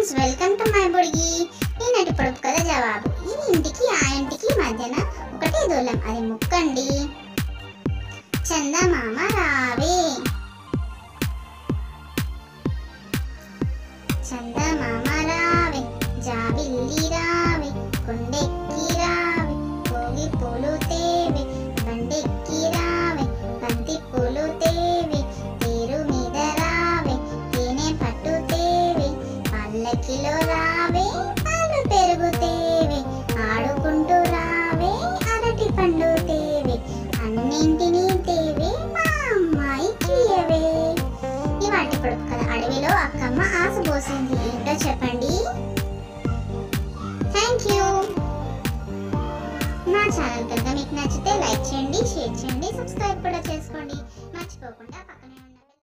friends welcome to my బుడిగి ఈనాటి పొడుపు కథ జవాబు ఈ ఇంటికి ఆ ఇంటికి మధ్యన ఒకటే దూలం అది ముక్కండి చందమామ రావే చందమామ రావే జాబిల్లి రావే కొండెక్కి రావే పోగి పూలు తేవే బండెక్కి రావే బంతి పూలు తేవే తేరు మీద రావే తేనె పట్టు తేవే పల్లకిలో రావే పాలు పెరుగుతేవే ఆడుకుంటూ రావే అరటి పండు తేవే అన్నింటినీ తేవే మా అమ్మాయికి ఇయ్యవే ఇవాటి పొడుపు కదా అడవిలో అక్కమ్మ ఆశ పోసింది ఏంటో చెప్పండి థ్యాంక్ యూ నా ఛానల్ కనుక మీకు నచ్చితే లైక్ చేయండి షేర్ చేయండి సబ్స్క్రైబ్ కూడా చేసుకోండి మర్చిపోకుండా పక్కనే ఉన్న